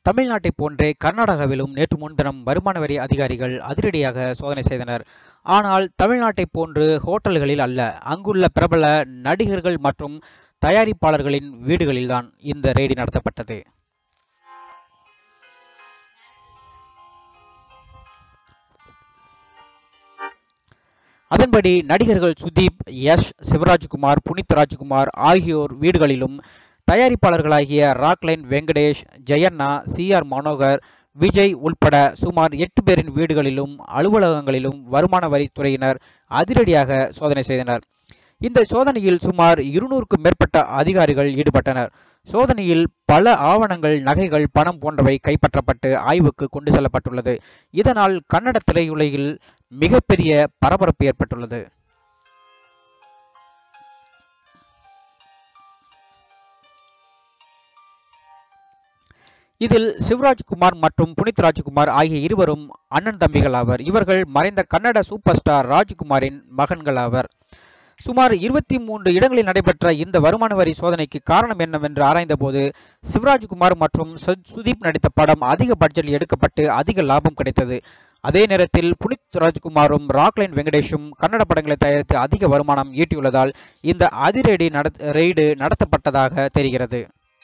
தமிழ்நாட்டைப் போன்றே கர்நாடகாவிலும் நேற்று முன்தினம் வருமான வரி அதிகாரிகள் அதிரடியாக சோதனை செய்தனர் ஆனால் தமிழ்நாட்டைப் போன்று ஹோட்டல்களில் அல்ல அங்குள்ள பிரபல நடிகர்கள் மற்றும் தயாரிப்பாளர்களின் வீடுகளில்தான் இந்த ரெய்டு நடத்தப்பட்டது அதன்படி நடிகர்கள் சுதீப் யஷ் சிவராஜ்குமார் புனித் ராஜ்குமார் ஆகியோர் வீடுகளிலும் தயாரிப்பாளர்களாகிய ராக்லைன் வெங்கடேஷ் ஜெயண்ணா சி ஆர் மனோகர் விஜய் உள்பட சுமார் எட்டு பேரின் வீடுகளிலும் அலுவலகங்களிலும் வருமான வரித்துறையினர் அதிரடியாக சோதனை செய்தனர் இந்த சோதனையில் சுமார் இருநூறுக்கும் மேற்பட்ட அதிகாரிகள் ஈடுபட்டனர் சோதனையில் பல ஆவணங்கள் நகைகள் பணம் போன்றவை கைப்பற்றப்பட்டு ஆய்வுக்கு கொண்டு செல்லப்பட்டுள்ளது இதனால் கன்னட திரையுலகில் மிகப்பெரிய பரபரப்பு ஏற்பட்டுள்ளது இதில் சிவராஜ்குமார் மற்றும் புனித் ராஜ்குமார் ஆகிய இருவரும் அண்ணன் தம்பிகள் ஆவர் இவர்கள் மறைந்த கன்னட சூப்பர் ஸ்டார் ராஜ்குமாரின் மகன்கள் ஆவர் சுமார் இருபத்தி மூன்று இடங்களில் நடைபெற்ற இந்த வருமான வரி சோதனைக்கு காரணம் என்னவென்று ஆராய்ந்தபோது சிவராஜ்குமார் மற்றும் சு- சுதீப் நடித்த படம் அதிக பட்ஜெட்டில் எடுக்கப்பட்டு அதிக லாபம் கிடைத்தது அதே நேரத்தில் புனித் ராஜ்குமாரும் ராக்லைன் வெங்கடேஷும் கன்னட படங்களை தயாரித்து அதிக வருமானம் ஈட்டியுள்ளதால் இந்த அதிரடி நட ரெய்டு நடத்தப்பட்டதாக தெரிகிறது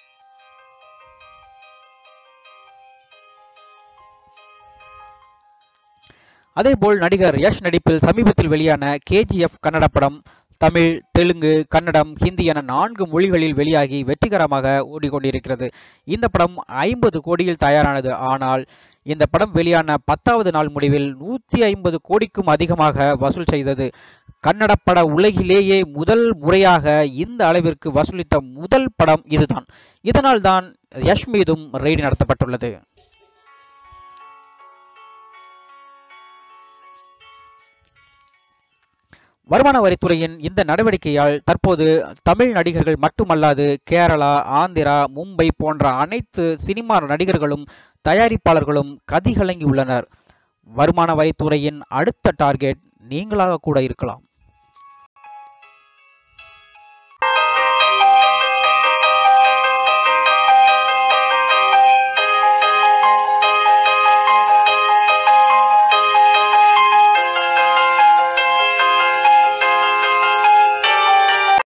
அதேபோல் நடிகர் யஷ் நடிப்பில் சமீபத்தில் வெளியான கேஜிஎஃப் கன்னட படம் தமிழ் தெலுங்கு கன்னடம் ஹிந்தி என நான்கு மொழிகளில் வெளியாகி வெற்றிகரமாக ஓடிக்கொண்டிருக்கிறது இந்த படம் ஐம்பது கோடியில் தயாரானது ஆனால் இந்த படம் வெளியான பத்தாவது நாள் முடிவில் நூற்றி ஐம்பது கோடிக்கும் அதிகமாக வசூல் செய்தது கன்னட பட உலகிலேயே முதல் முறையாக இந்த அளவிற்கு வசூலித்த முதல் படம் இதுதான் இதனால் தான் யஷ் மீதும் ரெய்டு நடத்தப்பட்டுள்ளது வருமான வரித்துறையின் இந்த நடவடிக்கையால் தற்போது தமிழ் நடிகர்கள் மட்டுமல்லாது கேரளா ஆந்திரா மும்பை போன்ற அனைத்து சினிமா நடிகர்களும் தயாரிப்பாளர்களும் கதிகலங்கி உள்ளனர் வருமான வரித்துறையின் அடுத்த டார்கெட் நீங்களாக கூட இருக்கலாம்